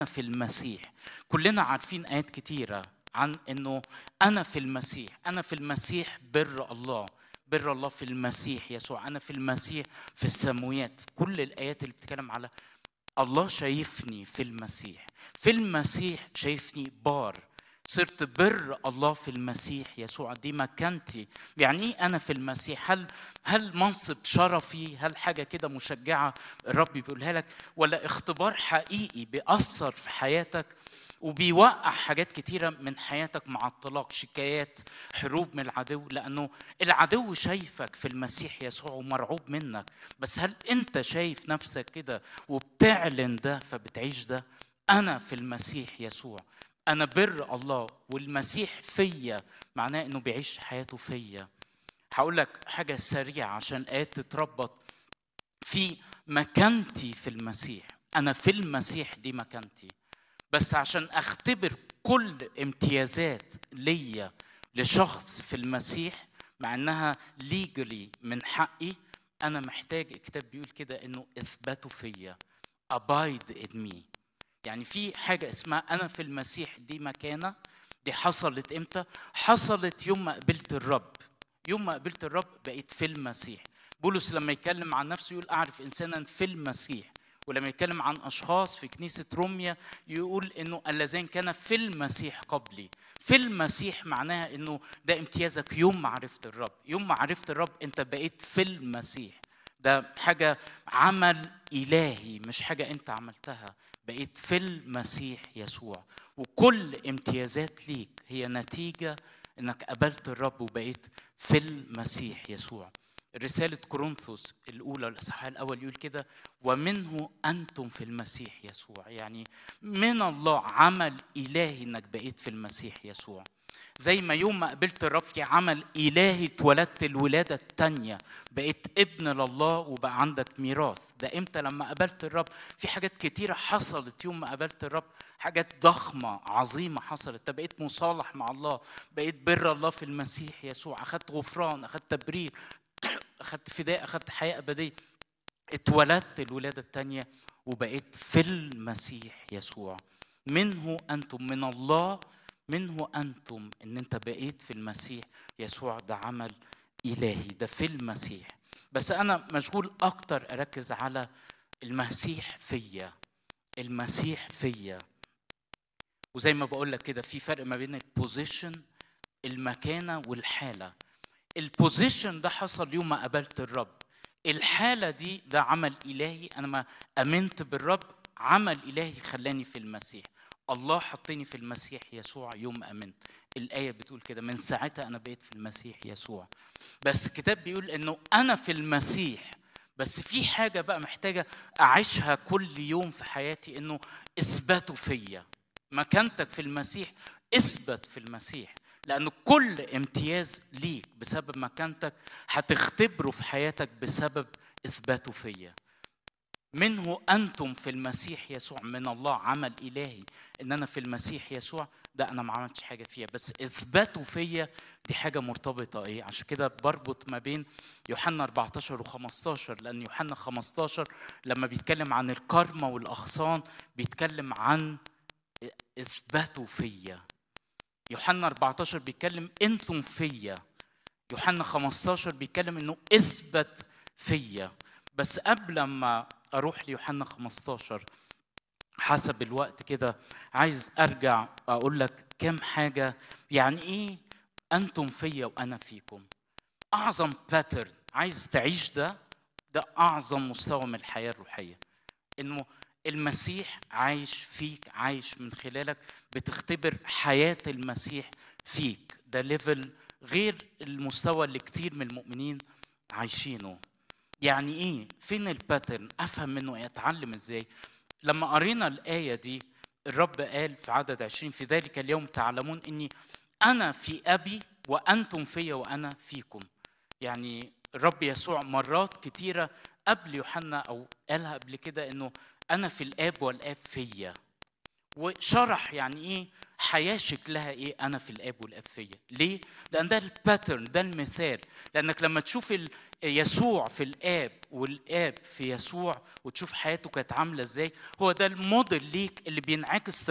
في المسيح كلنا عارفين آيات كتيرة عن أنه أنا في المسيح أنا في المسيح بر الله بر الله في المسيح يسوع أنا في المسيح في السمويات كل الآيات اللي بتتكلم على الله شايفني في المسيح في المسيح شايفني بار صرت بر الله في المسيح يسوع دي مكانتي يعني ايه انا في المسيح هل هل منصب شرفي هل حاجه كده مشجعه الرب بيقولها لك ولا اختبار حقيقي بيأثر في حياتك وبيوقع حاجات كتيرة من حياتك معطلاك شكايات حروب من العدو لأنه العدو شايفك في المسيح يسوع ومرعوب منك بس هل أنت شايف نفسك كده وبتعلن ده فبتعيش ده أنا في المسيح يسوع أنا بر الله والمسيح فيا معناه إنه بيعيش حياته فيا هقول لك حاجة سريعة عشان آيات تتربط في مكانتي في المسيح أنا في المسيح دي مكانتي بس عشان اختبر كل امتيازات ليا لشخص في المسيح مع انها ليجلي من حقي انا محتاج الكتاب بيقول كده انه اثبتوا فيا abide in me يعني في حاجه اسمها انا في المسيح دي مكانه دي حصلت امتى حصلت يوم ما قبلت الرب يوم ما قبلت الرب بقيت في المسيح بولس لما يتكلم عن نفسه يقول اعرف انسانا في المسيح ولما يتكلم عن اشخاص في كنيسه روميا يقول انه اللذين كان في المسيح قبلي في المسيح معناها انه ده امتيازك يوم ما عرفت الرب يوم ما عرفت الرب انت بقيت في المسيح ده حاجه عمل الهي مش حاجه انت عملتها بقيت في المسيح يسوع وكل امتيازات ليك هي نتيجه انك قبلت الرب وبقيت في المسيح يسوع رسالة كورنثوس الأولى الإصحاح الأول يقول كده ومنه أنتم في المسيح يسوع يعني من الله عمل إلهي إنك بقيت في المسيح يسوع زي ما يوم ما قبلت الرب في عمل إلهي اتولدت الولادة التانية بقيت ابن لله وبقى عندك ميراث ده إمتى لما قبلت الرب في حاجات كتيرة حصلت يوم ما قبلت الرب حاجات ضخمة عظيمة حصلت انت بقيت مصالح مع الله بقيت بر الله في المسيح يسوع أخدت غفران أخدت تبرير اخدت فداء اخدت حياه ابديه اتولدت الولاده الثانيه وبقيت في المسيح يسوع منه انتم من الله منه انتم ان انت بقيت في المسيح يسوع ده عمل الهي ده في المسيح بس انا مشغول اكتر اركز على المسيح فيا المسيح فيا وزي ما بقول لك كده في فرق ما بين البوزيشن المكانه والحاله البوزيشن ده حصل يوم ما قابلت الرب الحاله دي ده عمل الهي انا ما امنت بالرب عمل الهي خلاني في المسيح الله حطني في المسيح يسوع يوم ما امنت الايه بتقول كده من ساعتها انا بقيت في المسيح يسوع بس الكتاب بيقول انه انا في المسيح بس في حاجه بقى محتاجه اعيشها كل يوم في حياتي انه اثبتوا فيا مكانتك في المسيح اثبت في المسيح لأن كل امتياز ليك بسبب مكانتك هتختبره في حياتك بسبب إثباته فيا منه أنتم في المسيح يسوع من الله عمل إلهي إن أنا في المسيح يسوع ده أنا ما عملتش حاجة فيها بس إثباته فيا دي حاجة مرتبطة إيه عشان كده بربط ما بين يوحنا 14 و15 لأن يوحنا 15 لما بيتكلم عن الكرمة والأغصان بيتكلم عن إثباته فيا يوحنا 14 بيتكلم انتم فيا يوحنا 15 بيتكلم انه اثبت فيا بس قبل ما اروح ليوحنا 15 حسب الوقت كده عايز ارجع اقول لك كام حاجه يعني ايه انتم فيا وانا فيكم اعظم باترن عايز تعيش ده ده اعظم مستوى من الحياه الروحيه انه المسيح عايش فيك عايش من خلالك بتختبر حياة المسيح فيك ده ليفل غير المستوى اللي كتير من المؤمنين عايشينه يعني ايه فين الباترن افهم منه ايه اتعلم ازاي لما قرينا الايه دي الرب قال في عدد عشرين في ذلك اليوم تعلمون اني انا في ابي وانتم فيا وانا فيكم يعني الرب يسوع مرات كتيره قبل يوحنا او قالها قبل كده انه انا في الاب والاب فيا وشرح يعني ايه حياه شكلها ايه انا في الاب والاب فيا ليه لان ده الباترن ده المثال لانك لما تشوف ال- يسوع في الاب والاب في يسوع وتشوف حياته كانت عامله ازاي هو ده الموديل ليك اللي بينعكس